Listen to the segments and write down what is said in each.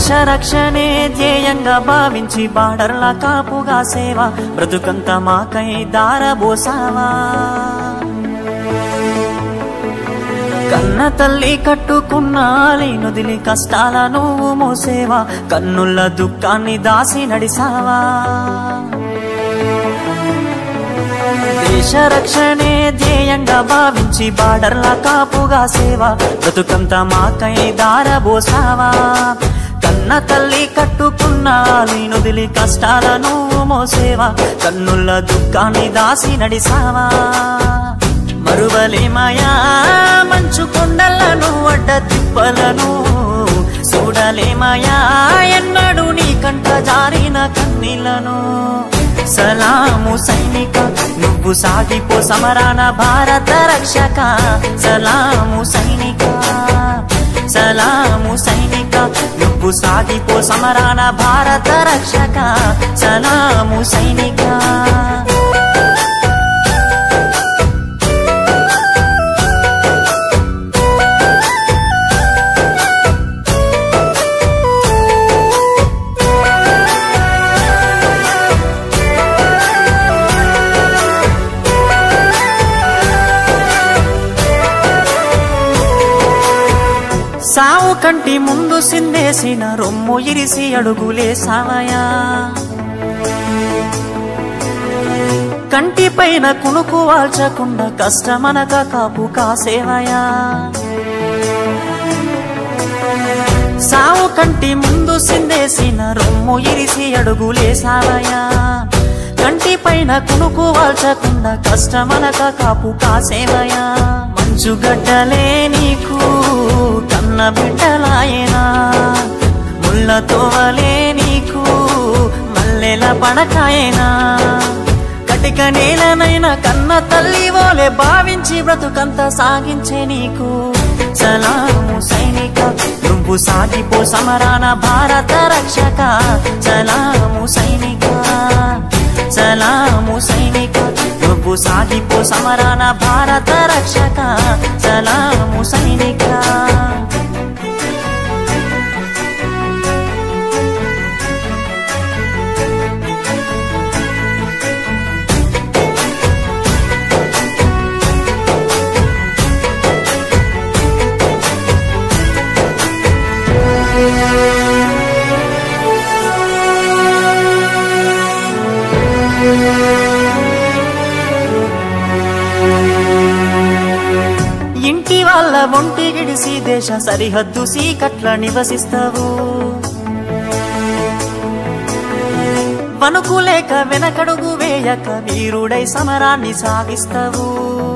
దేశ రక్షణే ధ్యేయంగా భావించి బార్డర్ల కాపుగా సేవ బ్రతుకంత మాకై దారబోసావా కన్న తల్లి కట్టుకున్న నుదిలి కష్టాల నువ్వు మోసేవా కన్నుల దుఃఖాన్ని దాసి నడిసావా దేశ రక్షణే ధ్యేయంగా భావించి బార్డర్ల కాపుగా సేవ బ్రతుకంత మాకై దారబోసావా కన్న తల్లి కట్టుకున్న నుదిలి కష్టాల నువ్వు మోసేవా కన్నుల దుఃఖాన్ని దాసి నడిసావా మరువలేమయా మంచు కొండలను అడ్డ తిప్పలను చూడలేమయా ఎన్నడు నీ కంట జారిన కన్నీలను సలాము సైనిక నువ్వు సాగిపో సమరాన భారత రక్షక సలాము సైనిక సలాము సైనిక నువ్వు సాగిపో సమరాన భారత రక్షక సలాము సైనిక సావు కంటి ముందు సిందేసిన రొమ్ము ఇరిసి అడుగులే సావయా కంటి పైన కునుకు వాల్చకుండా కష్టమనక కాపు కాసేవయా సావు కంటి ముందు సిందేసిన రొమ్ము ఇరిసి అడుగులే సావయా కంటి పైన కునుకు వాల్చకుండా కష్టమనక కాపు కాసేవయా మంచు గడ్డలే నీకు కన్న బిడ్డలాయనా ముళ్ళ తోవలే నీకు మల్లెల పడకాయనా కటిక నేలనైనా కన్న తల్లి ఓలే భావించి బ్రతుకంత సాగించే నీకు సలాము సైనిక నువ్వు సాగిపో సమరాన భారత రక్షక సలాము సైనిక సలాము సైనిక నువ్వు సాగిపో సమరాన భారత రక్షక సలాము సైనిక ఇంటి వాళ్ళ ఒంటి గిడిసి దేశ సరిహద్దు సీకట్ల నివసిస్తావు వణుకులేక వెనకడుగు వేయక వీరుడై సమరాన్ని సాగిస్తావు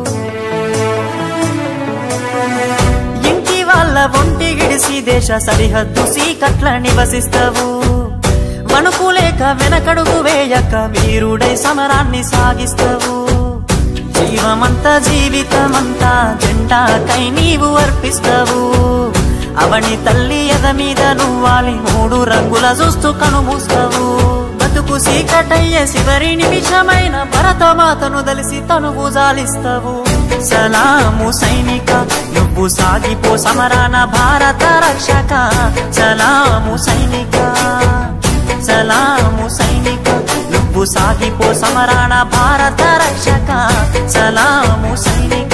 ఇంటి వాళ్ళ ఒంటి గిడిసి దేశ సరిహద్దు సీకట్ల నివసిస్తావు వణుకులేక వెనకడుగు వేయక వీరుడై సమరాన్ని సాగిస్తావు జీవమంతా జీవితమంతా జెండాకై నీవు అర్పిస్తావు అవని తల్లి ఎద మీద నువ్వాలి మూడు రంగుల చూస్తూ కనుమూస్తావు బతుకు సీకటయ్యే చివరి నిమిషమైన భరతమాతను దలిసి తను జాలిస్తావు సలాము సైనిక నువ్వు సాగిపో సమరాన భారత రక్షక సలాము సైనిక సలాము సైనిక నువ్వు సాగిపో సమరాన భారత రక్షక సలాము సైనిక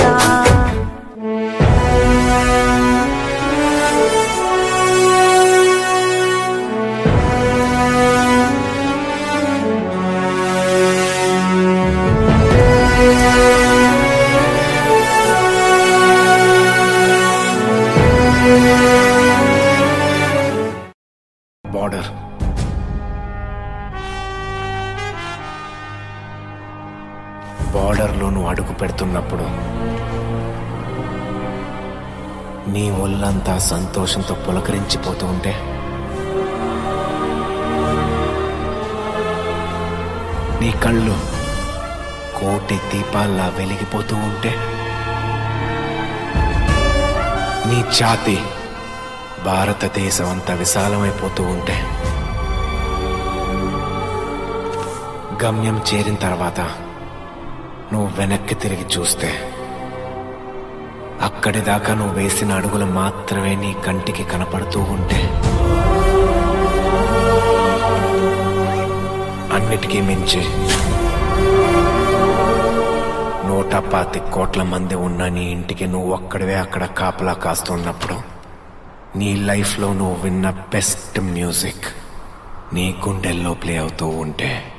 బార్డర్ బార్డర్లో నువ్వు అడుగు పెడుతున్నప్పుడు నీ ఒళ్ళంతా సంతోషంతో పులకరించిపోతూ ఉంటే నీ కళ్ళు కోటి దీపాల్లా వెలిగిపోతూ ఉంటే నీ ఛాతి భారతదేశం అంతా విశాలమైపోతూ ఉంటే గమ్యం చేరిన తర్వాత నువ్వు వెనక్కి తిరిగి చూస్తే అక్కడి దాకా నువ్వు వేసిన అడుగులు మాత్రమే నీ కంటికి కనపడుతూ ఉంటే అన్నిటికీ మించి నూట పాతి కోట్ల మంది ఉన్న నీ ఇంటికి నువ్వు ఒక్కడివే అక్కడ కాపలా కాస్తున్నప్పుడు నీ లైఫ్లో నువ్వు విన్న బెస్ట్ మ్యూజిక్ నీ గుండెల్లో ప్లే అవుతూ ఉంటే